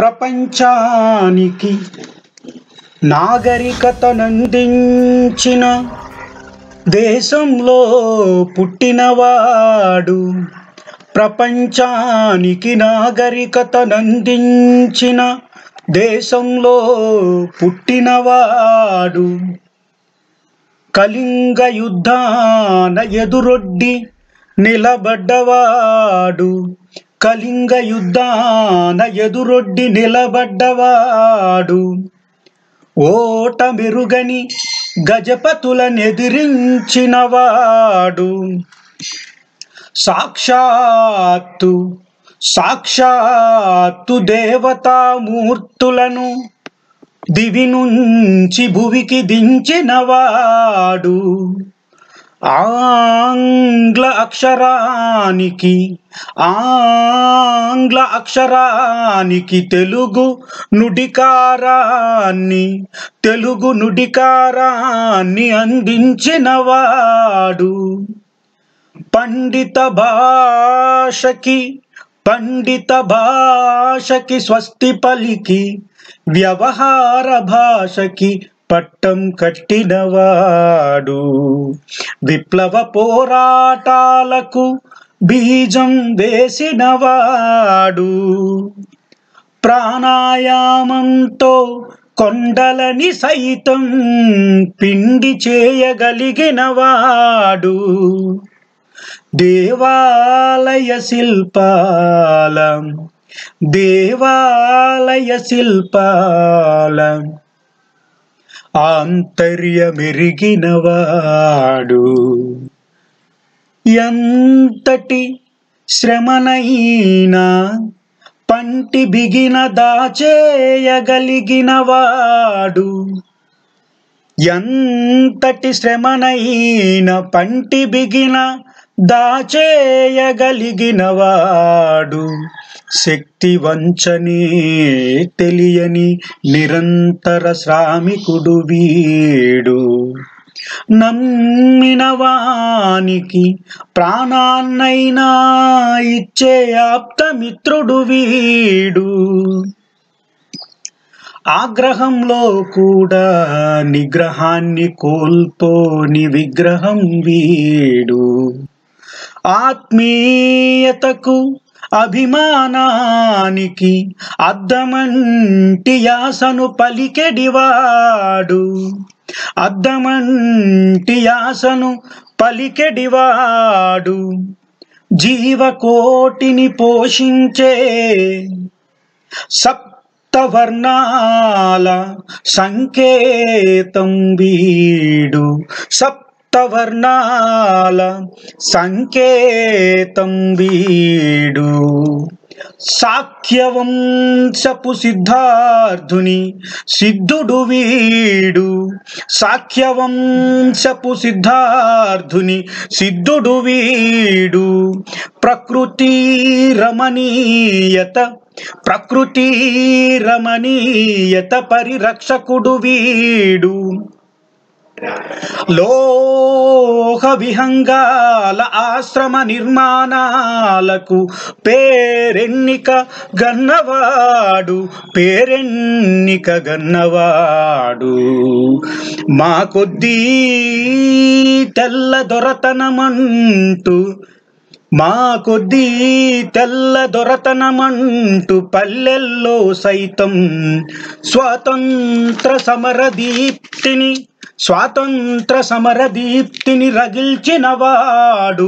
ప్రపంచానికి నాగరికతనందించిన దేశంలో పుట్టినవాడు ప్రపంచానికి నాగరికతనందించిన దేశంలో పుట్టినవాడు కళింగ యుద్ధాన ఎదురొడ్డి నిలబడ్డవాడు కళింగ యుద్ధాన ఎదురొడ్డి నిలబడ్డవాడు ఓట మెరుగని గజపతులనెదిరించినవాడు సాక్షాత్తు సాక్షాత్తు దేవతామూర్తులను దివి నుంచి భువికి దించినవాడు ఆంగ్ల అక్షరానికి ఆంగ్ల అక్షరానికి తెలుగు నుడికారాన్ని తెలుగు నుడికారాన్ని అందించినవాడు పండిత భాషకి పండిత భాషకి స్వస్తి పలికి వ్యవహార భాషకి పట్టం కట్టినవాడు విప్లవ పోరాటాలకు బీజం వేసినవాడు ప్రాణాయామంతో కొండలని సైతం పిండి చేయగలిగినవాడు దేవాలయ శిల్పాల దేవాలయ శిల్పాల ఆంతర్యమెరిగినవాడు ఎంతటి శ్రమనైనా పంటి బిగిన దాచేయగలిగినవాడు ఎంతటి శ్రమనైన పంటి బిగిన దాచేయగలిగినవాడు శక్తి వంచనే తెలియని నిరంతర శ్రామికుడు వీడు నమ్మిన వానికి ప్రాణాన్నైనా ఇచ్చే ఆప్తమిత్రుడు వీడు ఆగ్రహంలో కూడా నిగ్రహాన్ని కోల్పోని విగ్రహం వీడు ఆత్మీయతకు అభిమానానికి అద్దమంటి యాసను పలికెడివాడు అద్దమంటి యాసను పలికెడివాడు జీవకోటిని పోషించే సప్తవర్ణాల సంకేతం వీడు సప్తవర్ణాల సంకేతం వీడు సాఖ్యవంశపు సిద్ధార్థుని సిద్ధుడు వీడు సాఖ్యవంశపు సిద్ధార్థుని సిద్ధుడు వీడు ప్రకృతి రమణీయత ప్రకృతి రమణీయత పరిరక్షకుడు వీడు లోహ విహంగాల ఆశ్రమ నిర్మాణాలకు పేరెన్నిక గన్నవాడు పేరెన్నిక గన్నవాడు మా కొద్దీ తెల్ల దొరతనమంటూ మా కొద్దీ తెల్ల దొరతనమంటూ పల్లెల్లో సైతం స్వాతంత్ర సమర దీప్తిని స్వాతంత్ర సమర దీప్తిని రగిల్చినవాడు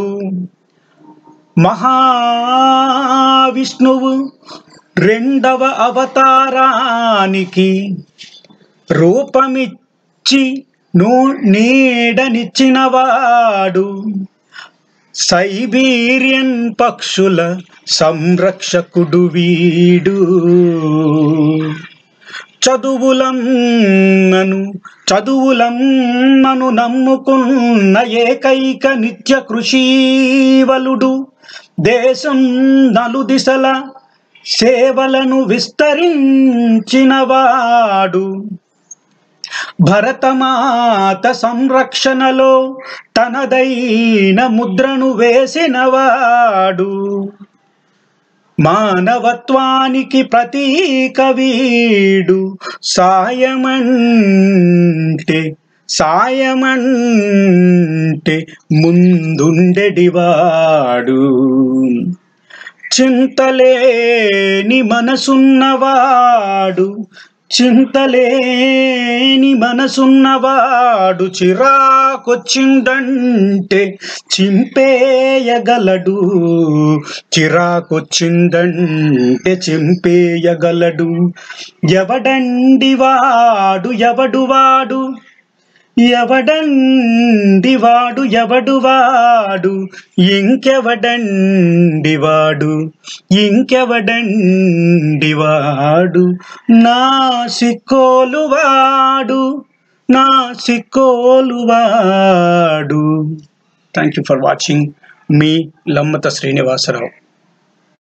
మహావిష్ణువు రెండవ అవతారానికి రూపమిచ్చి నో నీడనిచ్చినవాడు సైబీరియన్ పక్షుల సంరక్షకుడు వీడు చదువులమ్మను చదువులమ్మను నమ్ముకున్న ఏకైక నిత్య కృషీవలుడు దేశం నలుదిశల సేవలను విస్తరించినవాడు భరతమాత సంరక్షణలో తనదైన ముద్రను వేసినవాడు మానవత్వానికి ప్రతీక వీడు సాయమంటే సాయమంటే ముందుండెడివాడు చింతలేని మనసున్నవాడు చింతలేని మనసున్నవాడు చిరాకొచ్చిందంటే చింపేయగలడు చిరాకొచ్చిందంటే చింపేయగలడు ఎవడండి వాడు ఎవడు వాడు ఎవడండి వాడు ఎవడు వాడు ఇంకెవడండి వాడు ఇంకెవడండి వాడు నా సిక్కోలు వాడు నా సిక్కోలు వాడు థ్యాంక్ యూ ఫర్ వాచింగ్ మీ లమ్మత శ్రీనివాసరావు